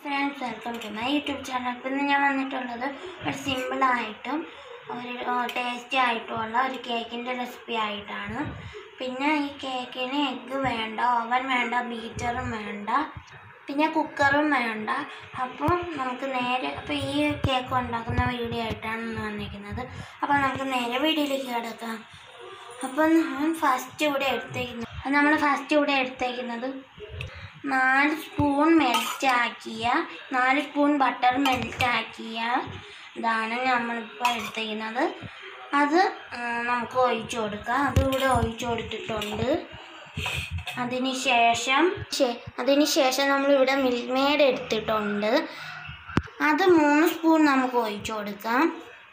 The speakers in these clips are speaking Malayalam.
friends welcome to my YouTube channel ഇപ്പം ഇന്ന് ഞാൻ വന്നിട്ടുള്ളത് ഒരു സിമ്പിളായിട്ടും ഒരു ടേസ്റ്റി ആയിട്ടുമുള്ള ഒരു കേക്കിൻ്റെ റെസിപ്പി ആയിട്ടാണ് പിന്നെ ഈ കേക്കിന് എഗ്ഗ് വേണ്ട ഓവൻ വേണ്ട ബീറ്ററും വേണ്ട പിന്നെ കുക്കറും വേണ്ട അപ്പം നമുക്ക് നേരെ അപ്പോൾ ഈ കേക്ക് ഉണ്ടാക്കുന്ന വീഡിയോ ആയിട്ടാണ് ഇന്ന് വന്നിരിക്കുന്നത് അപ്പോൾ നമുക്ക് നേരെ വീഡിയോയിലേക്ക് കിടക്കാം അപ്പം ഞാൻ ഫസ്റ്റ് ഇവിടെ എടുത്തേക്കുന്നത് നമ്മൾ ഫസ്റ്റ് ഇവിടെ എടുത്തേക്കുന്നത് നാല് സ്പൂൺ മെൽറ്റ് ആക്കിയ നാല് സ്പൂൺ ബട്ടർ മെൽറ്റ് ആക്കിയ ഇതാണ് നമ്മളിപ്പോൾ എടുത്തിരിക്കുന്നത് അത് ഉം, നമുക്ക് ഒഴിച്ചു കൊടുക്കാം അത് ഇവിടെ ഒഴിച്ചു കൊടുത്തിട്ടുണ്ട് അതിന് ശേഷം ശേ- അതിന് ശേഷം നമ്മളിവിടെ മിൽക്ക് മെയ്ഡ് എടുത്തിട്ടുണ്ട് അത് മൂന്ന് സ്പൂൺ നമുക്ക് ഒഴിച്ചു കൊടുക്കാം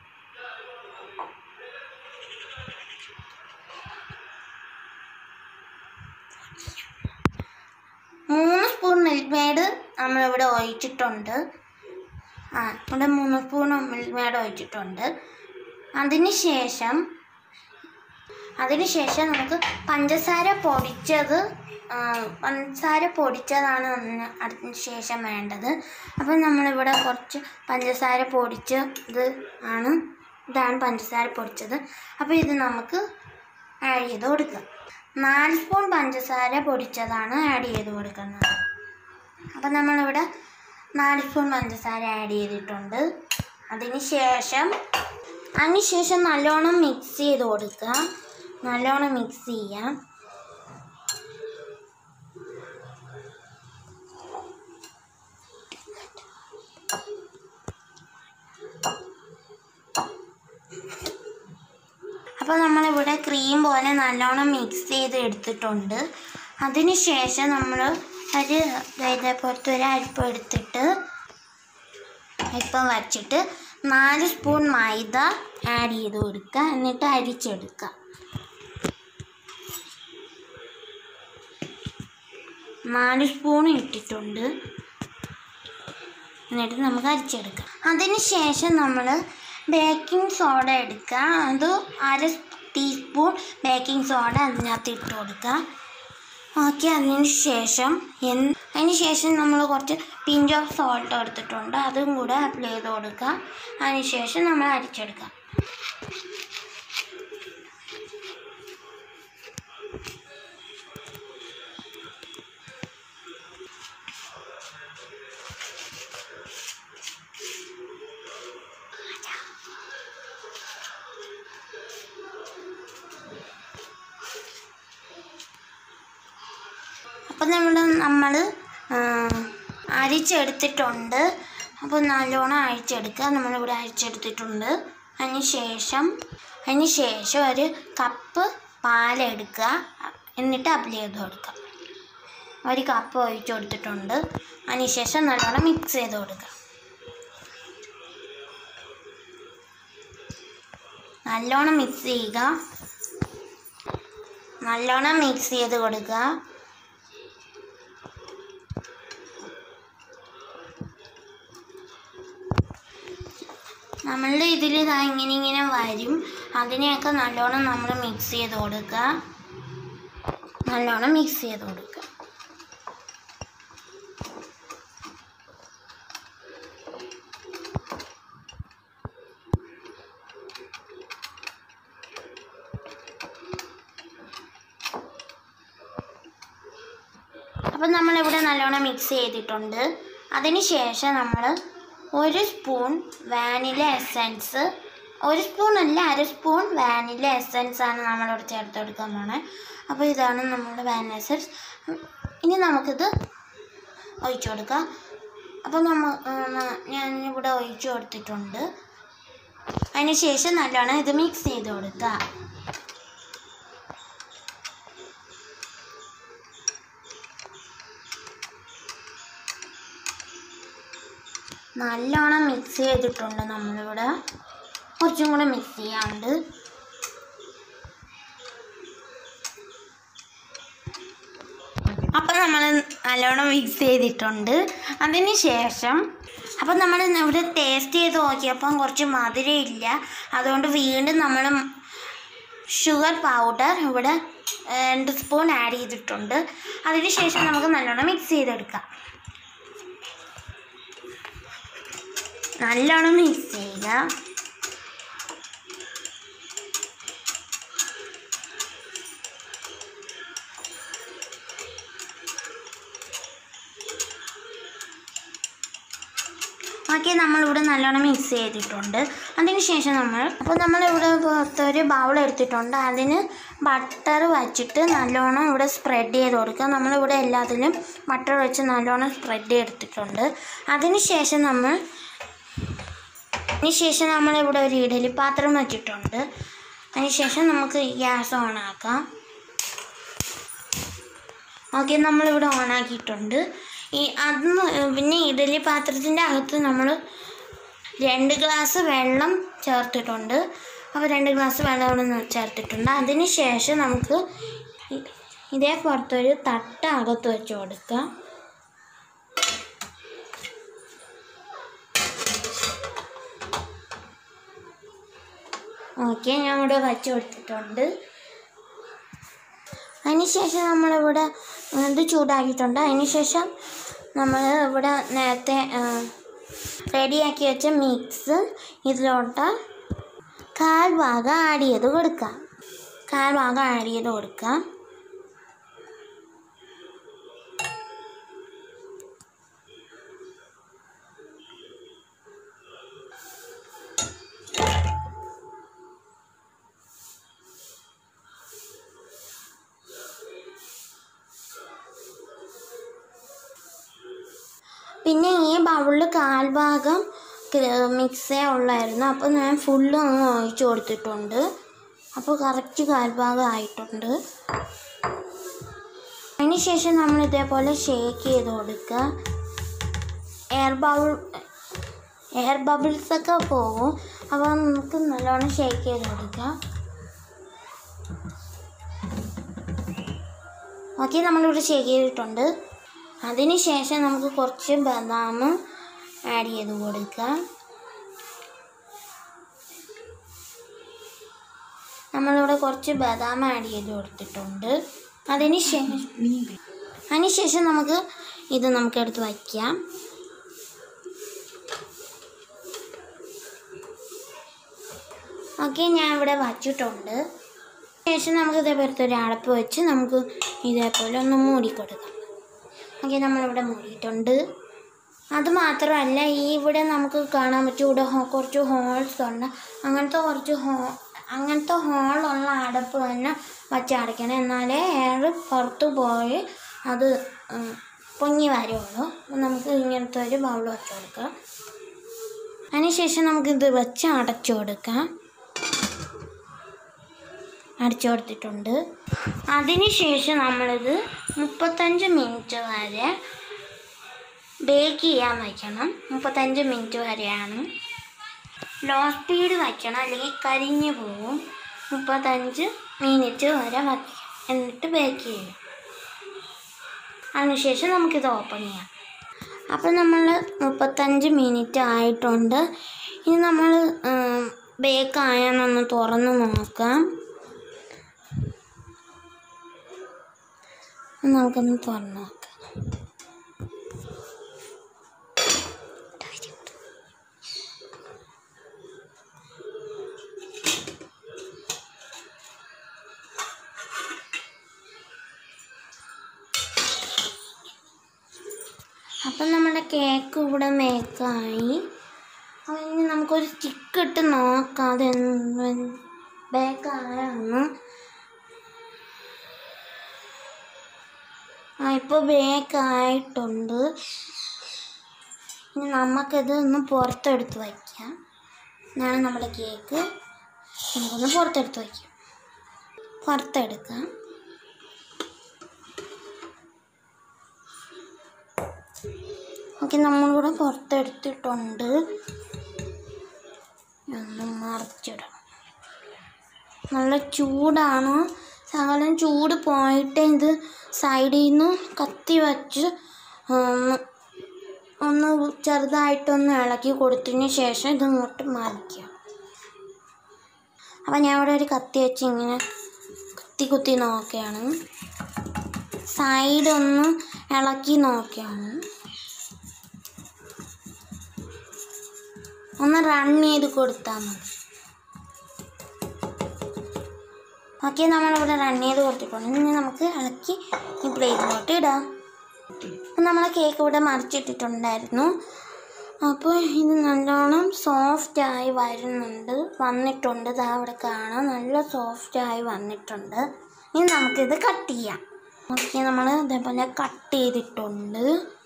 മൂന്ന് സ്പൂൺ മിൽക്ക് മെയ്ഡ് നമ്മളിവിടെ ഒഴിച്ചിട്ടുണ്ട് ആ ഇവിടെ മൂന്ന് സ്പൂൺ മിൽക്ക് മെയ്ഡ് ഒഴിച്ചിട്ടുണ്ട് അതിന് ശേഷം അതിന് ശേഷം നമുക്ക് പഞ്ചസാര പൊടിച്ചത് ആ, പഞ്ചസാര പൊടിച്ചതാണ് അതിന് അതിന് ശേഷം വേണ്ടത് അപ്പം നമ്മളിവിടെ കുറച്ച് പഞ്ചസാര പൊടിച്ച ഇത് ആണ് ഇതാണ് പഞ്ചസാര പൊടിച്ചത് അപ്പോൾ ഇത് നമുക്ക് ആഡ് ചെയ്ത് കൊടുക്കാം നാല് സ്പൂൺ പഞ്ചസാര പൊടിച്ചതാണ് ആഡ് ചെയ്ത് കൊടുക്കുന്നത് അപ്പം നമ്മളിവിടെ നാല് സ്പൂൺ പഞ്ചസാര ആഡ് ചെയ്തിട്ടുണ്ട് അതിന് ശേഷം അതിന് ശേഷം നല്ലോണം മിക്സ് ചെയ്ത് കൊടുക്കുക നല്ലോണം മിക്സ് ചെയ്യാം അപ്പോൾ നമ്മളിവിടെ ക്രീം പോലെ നല്ലോണം മിക്സ് ചെയ്ത് എടുത്തിട്ടുണ്ട് അതിന് ശേഷം നമ്മൾ ഒരു ഇതേപോലത്തെ ഒരു അരിപ്പം എടുത്തിട്ട് ഇപ്പം വച്ചിട്ട് നാല് സ്പൂൺ മൈദ ആഡ് ചെയ്ത് കൊടുക്കുക എന്നിട്ട് അരിച്ചെടുക്കുക നാല് സ്പൂൺ ഇട്ടിട്ടുണ്ട് എന്നിട്ട് നമുക്ക് അരിച്ചെടുക്കാം അതിന് ശേഷം നമ്മൾ ബേക്കിംഗ് സോഡ എടുക്കുക അത് അര ടീസ്പൂൺ ബേക്കിംഗ് സോഡ അതിനകത്ത് ഇട്ട് കൊടുക്കുക ഓക്കെ അതിന് ശേഷം എന്ത് അതിന് ശേഷം നമ്മൾ കുറച്ച് പിഞ്ച് ഓഫ് സോൾട്ട് എടുത്തിട്ടുണ്ട് അതും കൂടെ അപ്ലൈ ചെയ്ത് കൊടുക്കുക അതിന് ശേഷം നമ്മൾ അരിച്ചെടുക്കാം അപ്പം നമ്മൾ നമ്മൾ അരിച്ചെടുത്തിട്ടുണ്ട് അപ്പോൾ നല്ലോണം അരിച്ചെടുക്കുക നമ്മളിവിടെ അരിച്ചെടുത്തിട്ടുണ്ട് അതിന് ശേഷം അതിന് ശേഷം ഒരു കപ്പ് പാലെടുക്കുക എന്നിട്ട് അപ്ലൈ ചെയ്ത് കൊടുക്കുക ഒരു കപ്പ് ഒഴിച്ച് കൊടുത്തിട്ടുണ്ട് അതിന് ശേഷം നല്ലോണം മിക്സ് ചെയ്ത് കൊടുക്കുക നല്ലോണം മിക്സ് ചെയ്യുക നല്ലോണം മിക്സ് ചെയ്ത് കൊടുക്കുക നമ്മളുടെ ഇതിൽ ഇതാ ഇങ്ങനെ ഇങ്ങനെ വരും അതിനെയൊക്കെ നല്ലോണം നമ്മൾ മിക്സ് ചെയ്ത് കൊടുക്കുക നല്ലോണം മിക്സ് ചെയ്ത് കൊടുക്കുക അപ്പം നമ്മളിവിടെ നല്ലോണം മിക്സ് ചെയ്തിട്ടുണ്ട് അതിന് ശേഷം നമ്മൾ ഒരു സ്പൂൺ വാനില എസൻസ് ഒരു സ്പൂൺ അല്ല അര സ്പൂൺ വാനില എസൻസ് ആണ് നമ്മളിവിടെ ചേർത്ത് കൊടുക്കാൻ പോണേ അപ്പോൾ ഇതാണ് നമ്മുടെ വാനില എസൻസ് ഇനി നമുക്കിത് ഒഴിച്ചു കൊടുക്കാം അപ്പോൾ നമ്മ ഞാൻ ഇവിടെ ഒഴിച്ചു കൊടുത്തിട്ടുണ്ട് അതിന് ശേഷം നല്ലോണം ഇത് മിക്സ് ചെയ്ത് കൊടുക്കുക നല്ലോണം മിക്സ് ചെയ്തിട്ടുണ്ട് നമ്മളിവിടെ കുറച്ചും കൂടെ മിക്സ് ചെയ്യാണ്ട് അപ്പം നമ്മൾ നല്ലോണം മിക്സ് ചെയ്തിട്ടുണ്ട് അതിന് ശേഷം അപ്പം നമ്മൾ ഇവിടെ ടേസ്റ്റ് ചെയ്ത് നോക്കിയപ്പം കുറച്ച് മധുരം ഇല്ല അതുകൊണ്ട് വീണ്ടും നമ്മൾ ഷുഗർ പൗഡർ ഇവിടെ രണ്ട് സ്പൂൺ ആഡ് ചെയ്തിട്ടുണ്ട് അതിന് ശേഷം നമുക്ക് നല്ലോണം മിക്സ് ചെയ്തെടുക്കാം നല്ലോണം മിക്സ് ചെയ്യുക ഓക്കെ നമ്മളിവിടെ നല്ലോണം മിക്സ് ചെയ്തിട്ടുണ്ട് അതിന് ശേഷം നമ്മൾ അപ്പോൾ നമ്മളിവിടെ പുറത്തൊരു ബൗൾ എടുത്തിട്ടുണ്ട് അതിന് ബട്ടർ വച്ചിട്ട് നല്ലോണം ഇവിടെ സ്പ്രെഡ് ചെയ്ത് കൊടുക്കുക നമ്മളിവിടെ എല്ലാത്തിലും ബട്ടർ വെച്ച് നല്ലോണം സ്പ്രെഡ് ചെയ്തെടുത്തിട്ടുണ്ട് അതിന് ശേഷം നമ്മൾ അതിന് ശേഷം നമ്മളിവിടെ ഒരു ഇഡലി പാത്രം വെച്ചിട്ടുണ്ട് അതിന് ശേഷം നമുക്ക് ഗ്യാസ് ഓൺ ആക്കാം ഓക്കെ നമ്മളിവിടെ ഓണാക്കിയിട്ടുണ്ട് ഈ അന്ന് പിന്നെ ഇഡലി പാത്രത്തിൻ്റെ അകത്ത് നമ്മൾ രണ്ട് ഗ്ലാസ് വെള്ളം ചേർത്തിട്ടുണ്ട് അപ്പോൾ രണ്ട് ഗ്ലാസ് വെള്ളം ഇവിടെ നിന്ന് ചേർത്തിട്ടുണ്ട് അതിന് ശേഷം നമുക്ക് ഇ- ഇതേ പുറത്തൊരു തട്ട് അകത്ത് വെച്ച് കൊടുക്കാം ഓക്കെ ഞാൻ ഇവിടെ വച്ച് കൊടുത്തിട്ടുണ്ട് അതിനുശേഷം നമ്മളിവിടെ ഇത് ചൂടാക്കിയിട്ടുണ്ട് അതിനുശേഷം നമ്മൾ ഇവിടെ നേരത്തെ റെഡിയാക്കി വെച്ച മിക്സ് ഇതിലോട്ട് കാൽ ഭാഗം ആഡ് ചെയ്ത് കൊടുക്കാം കാൽ ഭാഗം ആഡ് ചെയ്ത് കൊടുക്കാം പിന്നെ ഈ ബൗളിൽ കാൽഭാഗം മിക്സേ ഉള്ളായിരുന്നു അപ്പോൾ ഞാൻ ഫുള്ളും അങ്ങ് ഒഴിച്ചു കൊടുത്തിട്ടുണ്ട് അപ്പോൾ കറക്റ്റ് കാൽഭാഗം ആയിട്ടുണ്ട് അതിന് ശേഷം നമ്മൾ ഇതേപോലെ ഷേക്ക് ചെയ്ത് കൊടുക്കുക എയർ ബൗൾ എയർ ബബിൾസ് ഒക്കെ പോകും അപ്പോൾ നമുക്ക് നല്ലോണം ഷേക്ക് ചെയ്ത് കൊടുക്കാം ഓക്കെ നമ്മളിവിടെ ഷേക്ക് ചെയ്തിട്ടുണ്ട് അതിന് ശേഷം നമുക്ക് കുറച്ച് ബദാം ആഡ് ചെയ്ത് കൊടുക്കാം നമ്മളിവിടെ കുറച്ച് ബദാം ആഡ് ചെയ്ത് കൊടുത്തിട്ടുണ്ട് അതിന് ശേഷം അതിന് ശേഷം നമുക്ക് ഇത് നമുക്ക് എടുത്ത് വയ്ക്കാം ഓക്കെ ഞാൻ ഇവിടെ വച്ചിട്ടുണ്ട് ശേഷം നമുക്ക് ഇതേപോലത്തെ ഒരു അടപ്പ് വെച്ച് നമുക്ക് ഇതേപോലെ ഒന്ന് മൂടി കൊടുക്കാം ഓക്കെ നമ്മളിവിടെ മൂടിയിട്ടുണ്ട് അത് മാത്രമല്ല ഈ ഇവിടെ നമുക്ക് കാണാൻ പറ്റും ഇവിടെ ഹോ- കുറച്ച് ഹോൾസ് ഉണ്ട് അങ്ങനത്തെ കുറച്ച് ഹോ അങ്ങനത്തെ ഹോളുള്ള അടപ്പ് തന്നെ വച്ച് അടയ്ക്കണം എന്നാലേ എയർ പുറത്ത് പോയി അത് ഉം, പൊങ്ങി വരുള്ളൂ അപ്പം നമുക്ക് ഇങ്ങനത്തെ ഒരു ബൗൾ വെച്ച് കൊടുക്കാം അതിനുശേഷം നമുക്കിത് വെച്ച് അടച്ചു കൊടുക്കാം അടിച്ചു കൊടുത്തിട്ടുണ്ട് അതിനുശേഷം നമ്മളിത് മുപ്പത്തഞ്ച് മിനിറ്റ് വരെ ബേക്ക് ചെയ്യാൻ വയ്ക്കണം മുപ്പത്തഞ്ച് മിനിറ്റ് വരെയാണ് ലോ സ്പീഡ് വയ്ക്കണം അല്ലെങ്കിൽ കരിഞ്ഞു പോകും മുപ്പത്തഞ്ച് മിനിറ്റ് വരെ വയ്ക്കാം എന്നിട്ട് ബേക്ക് ചെയ്യണം അതിനുശേഷം നമുക്കിത് ഓപ്പൺ ചെയ്യാം അപ്പം നമ്മൾ മുപ്പത്തഞ്ച് മിനിറ്റ് ആയിട്ടുണ്ട് ഇനി നമ്മൾ ബേക്ക് ആയെന്നൊന്ന് തുറന്ന് നോക്കാം നമുക്കൊന്ന് തുറന്ന് നോക്കാം അപ്പം നമ്മുടെ കേക്ക് ഇവിടെ മേക്കായി അപ്പം ഇനി നമുക്കൊരു സ്റ്റിക്ക് ഇട്ട് നോക്കാം അത് ബേക്കായെന്ന് ആ ഇപ്പോൾ ബേക്ക് ആയിട്ടുണ്ട് ഇനി നമുക്കിത് ഒന്ന് പുറത്തെടുത്ത് വയ്ക്കാം ഇതാണ് നമ്മുടെ കേക്ക് നമുക്കൊന്ന് പുറത്തെടുത്ത് വയ്ക്കാം പുറത്തെടുക്കാം ഓക്കെ നമ്മളിവിടെ പുറത്തെടുത്തിട്ടുണ്ട് ഒന്ന് മറിച്ചിടണം നല്ല ചൂടാണ് ശകലം ചൂട് പോയിട്ട് ഇത് സൈഡിൽ നിന്ന് കത്തി വച്ച് ഒന്ന് ഒന്ന് ചെറുതായിട്ടൊന്ന് ഇളക്കി കൊടുത്തതിന് ശേഷം ഇത് ഇങ്ങോട്ട് മറിക്കുക അപ്പം ഞാൻ ഇവിടെ ഒരു കത്തി വെച്ച് ഇങ്ങനെ കുത്തി കുത്തി നോക്കുകയാണ് സൈഡൊന്ന് ഇളക്കി നോക്കുകയാണ് ഒന്ന് റൺ ചെയ്ത് കൊടുത്താൽ മതി ഓക്കെ നമ്മളിവിടെ റൺ ചെയ്ത് കൊടുത്തിട്ടുണ്ട് ഇനി നമുക്ക് ഇളക്കി ഈ പ്ലേറ്റിലോട്ട് ഇടാം അപ്പം നമ്മളെ കേക്ക് ഇവിടെ മറിച്ചിട്ടിട്ടുണ്ടായിരുന്നു അപ്പോൾ ഇത് നല്ലോണം സോഫ്റ്റ് ആയി വരുന്നുണ്ട് വന്നിട്ടുണ്ട് ഇതാ ഇവിടെ കാണാം നല്ല സോഫ്റ്റ് ആയി വന്നിട്ടുണ്ട് ഇനി നമുക്കിത് കട്ട് ചെയ്യാം ഓക്കെ നമ്മൾ ഇതേപോലെ കട്ട് ചെയ്തിട്ടുണ്ട്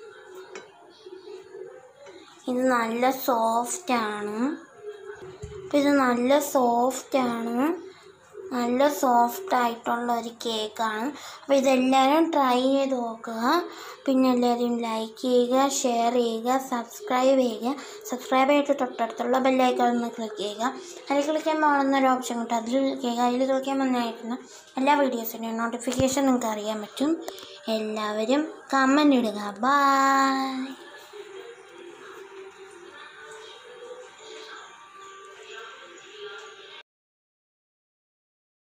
ഇത് നല്ല സോഫ്റ്റ് ആണ് അപ്പം ഇത് നല്ല സോഫ്റ്റ് ആണ് നല്ല സോഫ്റ്റ് ആയിട്ടുള്ള ഒരു കേക്കാണ് അപ്പോൾ ഇതെല്ലാവരും ട്രൈ ചെയ്ത് നോക്കുക പിന്നെ എല്ലാവരും ലൈക്ക് ചെയ്യുക ഷെയർ ചെയ്യുക സബ്സ്ക്രൈബ് ചെയ്യുക സബ്സ്ക്രൈബ് ചെയ്തിട്ട് തൊട്ടടുത്തുള്ള ബെല്ലൈക്കൺ ഒന്ന് ക്ലിക്ക് ചെയ്യുക അതിൽ ക്ലിക്ക് ചെയ്യുമ്പോൾ ആളുന്നൊരു ഓപ്ഷൻ കിട്ടും അതിൽ ക്ലിക്ക് ചെയ്യുക അതിൽ ക്ലിക്ക് ചെയ്യുമ്പോൾ നയിക്കുന്ന എല്ലാ വീഡിയോസിൻ്റെയും നോട്ടിഫിക്കേഷൻ നിങ്ങൾക്ക് അറിയാൻ പറ്റും എല്ലാവരും കമൻ്റ് ഇടുക ബൈ